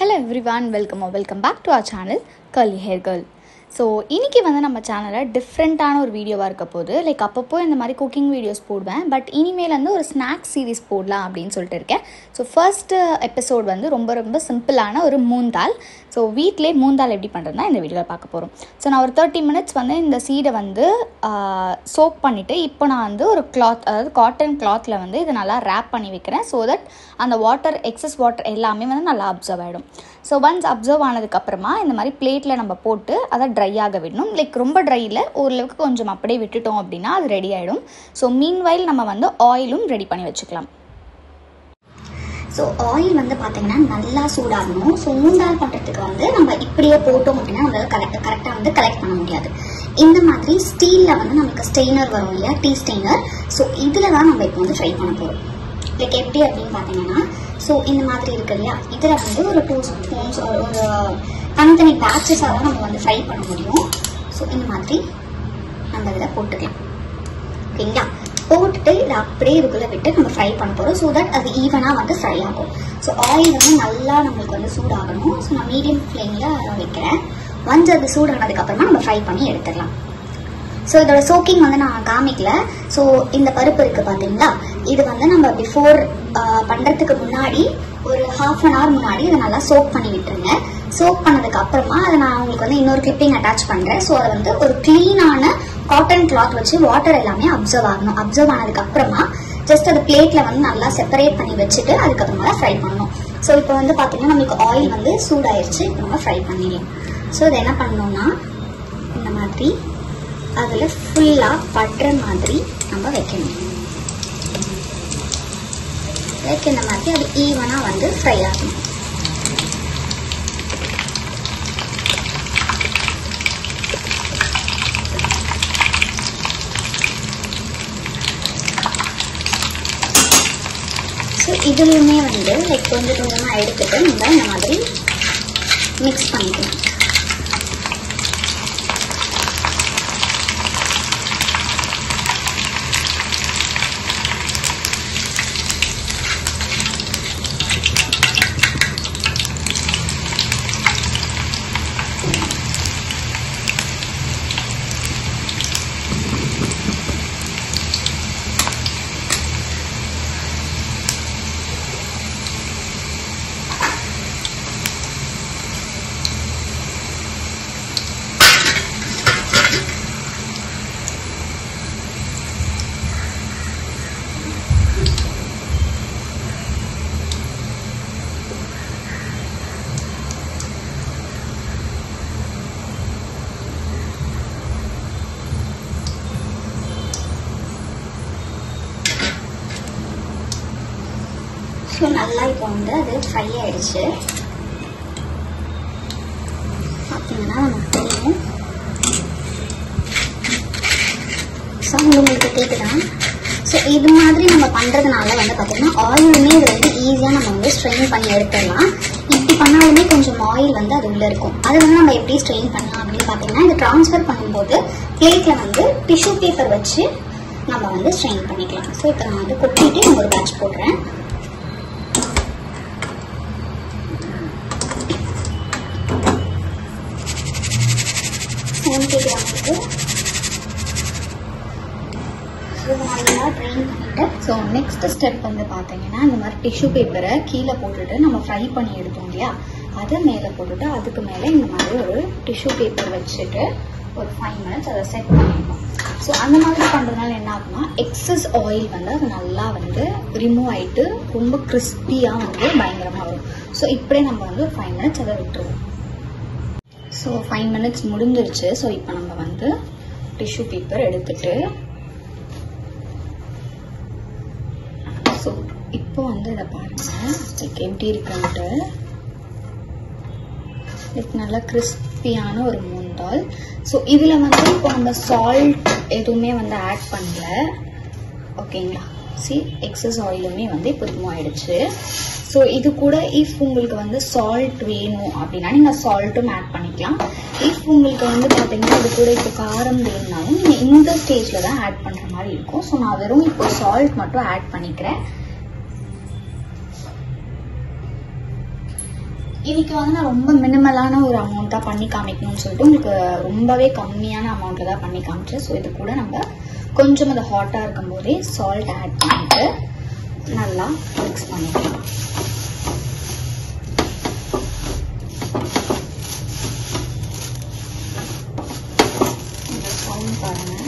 hello everyone welcome welcome back to our channel curly hair girl so இன்றைக்கி வந்து நம்ம சேனலில் டிஃப்ரெண்ட்டான ஒரு வீடியோவாக இருக்க போது லைக் அப்பப்போ இந்த மாதிரி குக்கிங் வீடியோஸ் போடுவேன் பட் இனிமேல் வந்து ஒரு ஸ்நாக்ஸ் சீரிஸ் போடலாம் அப்படின்னு சொல்லிட்டு இருக்கேன் ஸோ ஃபர்ஸ்ட் எபிசோட் வந்து ரொம்ப ரொம்ப சிம்பிளான ஒரு மூந்தால் ஸோ வீட்டிலே மூந்தால் எப்படி பண்ணுறதுனா இந்த வீடியோவில் பார்க்க போகிறோம் ஸோ நான் ஒரு தேர்ட்டி மினிட்ஸ் வந்து இந்த சீடை வந்து சோப் பண்ணிவிட்டு இப்போ நான் வந்து ஒரு கிளாத் அதாவது காட்டன் கிளாத்தில் வந்து இதை நல்லா ரேப் பண்ணி வைக்கிறேன் ஸோ தட் அந்த வாட்டர் எக்ஸஸ் வாட்டர் எல்லாமே வந்து நல்லா அப்சர்வ் ஆகிடும் ஸோ ஒன்ஸ் அப்சர்வ் ஆனதுக்கப்புறமா இந்த மாதிரி பிளேட்டில் நம்ம போட்டு அதை ட்ரை ஆக விடணும் லைக் ரொம்ப ட்ரை இல்லை ஓரளவுக்கு கொஞ்சம் அப்படியே விட்டுட்டோம் அப்படின்னா அது ரெடி ஆகிடும் ஸோ மீன்வைல் நம்ம வந்து ஆயிலும் ரெடி பண்ணி வச்சுக்கலாம் ஸோ ஆயில் வந்து பார்த்தீங்கன்னா நல்லா சூடாகணும் ஸோ மூண்டால் பண்ணுறதுக்கு வந்து நம்ம இப்படியே போட்டோம் அப்படின்னா நம்மளால கரெக்ட் கரெக்டாக வந்து கலெக்ட் பண்ண முடியாது இந்த மாதிரி ஸ்டீலில் வந்து நமக்கு ஸ்டெய்னர் வரும் இல்லையா டீ ஸ்டெய்னர் ஸோ இதில் தான் நம்ம இப்போ வந்து ஃப்ரை பண்ண போகிறோம் லைக் எப்படி அப்படின்னு பார்த்தீங்கன்னா ஸோ இந்த மாதிரி இருக்கு இல்லையா இதில் வந்து ஒரு டூ ஸ்பூன்ஸ் ஒரு தனித்தனி பேட்சஸாக தான் நம்ம வந்து ஃப்ரை பண்ண முடியும் ஸோ இந்த மாதிரி நம்ம இதில் போட்டுக்கலாம் ஓகேங்களா போட்டுட்டு இதை அப்படியே இதுக்குள்ளே விட்டு நம்ம ஃப்ரை பண்ண போகிறோம் ஸோ தட் அது ஈவனாக வந்து ஃப்ரை ஆகும் ஸோ ஆயில் வந்து நல்லா நம்மளுக்கு வந்து சூடாகணும் ஸோ நான் மீடியம் ஃப்ளேமில் வைக்கிறேன் ஒன்ஸ் அது சூடானதுக்கப்புறமா நம்ம ஃப்ரை பண்ணி எடுத்துடலாம் ஸோ இதோட சோக்கிங் வந்து நான் காமிக்கல ஸோ இந்த பருப்பு இருக்குது பார்த்தீங்களா இது வந்து நம்ம பிஃபோர் பண்ணுறதுக்கு முன்னாடி ஒரு ஹாஃப் அன் ஹவர் முன்னாடி இதை நல்லா சோக் பண்ணி விட்டுருங்க சோக் பண்ணதுக்கு அப்புறமா அதை நான் உங்களுக்கு வந்து இன்னொரு கிளிப்பிங் அட்டாச் பண்ணுறேன் ஸோ அதை வந்து ஒரு க்ளீனான காட்டன் கிளாத் வச்சு வாட்டர் எல்லாமே அப்சர்வ் ஆகணும் அப்சர்வ் ஆனதுக்கு அப்புறமா ஜஸ்ட் அது பிளேட்ல வந்து நல்லா செப்பரேட் பண்ணி வச்சுட்டு அதுக்கப்புறமா தான் ஃப்ரை பண்ணணும் ஸோ இப்போ வந்து பார்த்தீங்கன்னா நம்மளுக்கு ஆயில் வந்து சூடாயிருச்சு இப்போ நம்ம ஃப்ரை பண்ணிடலாம் ஸோ இதை என்ன பண்ணணும்னா இந்த மாதிரி அதில் ஃபுல்லாக படுற மாதிரி நம்ம வைக்கணும் வைக்கிற மாதிரி அது ஈவனாக வந்து ஃப்ரை ஆகணும் ஸோ இதுலையுமே வந்து லைக் கொஞ்சம் கொஞ்சமாக எடுத்துட்டு நம்ம இந்த மாதிரி மிக்ஸ் பண்ணிக்கலாம் ஸோ நல்லா இப்போ வந்து அது ஃப்ரை ஆயிடுச்சு பார்த்தீங்கன்னா நமக்கு தெரியும் சவுண்ட் உங்களுக்கு கேட்குதா ஸோ இது மாதிரி நம்ம பண்ணுறதுனால வந்து பார்த்தீங்கன்னா ஆயிலுமே இது வந்து ஈஸியாக நம்ம வந்து ஸ்ட்ரெயின் பண்ணி எடுத்துடலாம் இப்படி பண்ணாலுமே கொஞ்சம் ஆயில் வந்து அது உள்ளே இருக்கும் அது வந்து நம்ம எப்படி ஸ்ட்ரெயின் பண்ணலாம் அப்படின்னு பார்த்தீங்கன்னா இது ட்ரான்ஸ்ஃபர் பண்ணும்போது பிளேட்டில் வந்து டிஷ்யூ பேப்பர் வச்சு நம்ம வந்து ஸ்ட்ரெயின் பண்ணிக்கலாம் ஸோ இப்போ நான் வந்து கொட்டிட்டு நம்ம ஒரு பேட்ச் போடுறேன் சவுண்ட் கேட்குது அவங்களுக்கு ஸோ நல்லா ட்ரெயின் பண்ணிட்டு ஸோ நெக்ஸ்ட் ஸ்டெப் வந்து பார்த்தீங்கன்னா இந்த மாதிரி டிஷ்யூ பேப்பரை கீழே போட்டுட்டு நம்ம ஃப்ரை பண்ணி எடுத்தோம் இல்லையா அதை மேலே போட்டுட்டு அதுக்கு மேலே இந்த மாதிரி ஒரு டிஷ்யூ பேப்பர் வச்சுட்டு ஒரு ஃபைவ் மினிட்ஸ் அதை செட் பண்ணிடணும் ஸோ அந்த மாதிரி பண்ணுறதுனால என்ன ஆகும்னா எக்ஸஸ் ஆயில் வந்து அது நல்லா வந்து ரிமூவ் ஆகிட்டு ரொம்ப கிறிஸ்பியாக வந்து பயங்கரமாக வரும் ஸோ இப்படியே நம்ம வந்து ஒரு ஃபைவ் மினிட்ஸ் அதை விட்டுருவோம் ஸோ ஃபைவ் மினிட்ஸ் முடிஞ்சிருச்சு ஸோ இப்போ நம்ம வந்து டிஷ்யூ பேப்பர் எடுத்துட்டு ஸோ இப்போ வந்து இதை பாருங்க லைக் எப்படி இருக்குன்ட்டு லைக் நல்லா கிறிஸ்பியான ஒரு மூந்தால் ஸோ இதில் வந்து இப்போ நம்ம சால்ட் எதுவுமே வந்து ஆட் பண்ணல ஓகேங்களா சி எக்ஸஸ் ஆயிலுமே வந்து இப்போ ரிமூவ் ஆயிடுச்சு ஸோ இது கூட இஃப் உங்களுக்கு வந்து சால்ட் வேணும் அப்படின்னா நீங்கள் சால்ட்டும் ஆட் பண்ணிக்கலாம் இஃப் உங்களுக்கு வந்து பார்த்தீங்கன்னா இது கூட இப்போ காரம் வேணும்னாலும் நீங்கள் இந்த ஸ்டேஜில் தான் ஆட் பண்ணுற மாதிரி இருக்கும் ஸோ நான் வெறும் இப்போ சால்ட் மட்டும் ஆட் பண்ணிக்கிறேன் இன்னைக்கு வந்து நான் ரொம்ப மினிமலான ஒரு அமௌண்ட்டாக பண்ணி காமிக்கணும்னு சொல்லிட்டு உங்களுக்கு ரொம்பவே கம்மியான அமௌண்ட்டில் தான் பண்ணி காமிச்சேன் ஸோ இது கூட நம்ம கொஞ்சம் அது ஹாட்டாக இருக்கும் போதே சால்ட் ஆட் பண்ணிட்டு நல்லா மிக்ஸ் பண்ணிக்கலாம் இந்த சவுண்ட் பாருங்க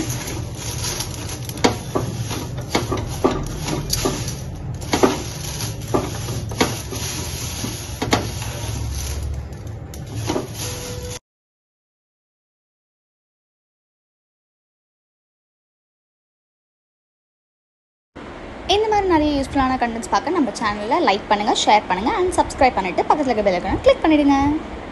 இந்த மாதிரி நிறைய யூஸ்ஃபுல்லான கண்டென்ட்ஸ் பார்க்க நம்ம சேனலில் லைக் பண்ணுங்கள் ஷேர் பண்ணுங்கள் அண்ட் சப்ஸ்கிரைப் பண்ணிவிட்டு பக்கத்தில் இருக்க பெல் ஐக்கானை கிளிக் பண்ணிவிடுங்க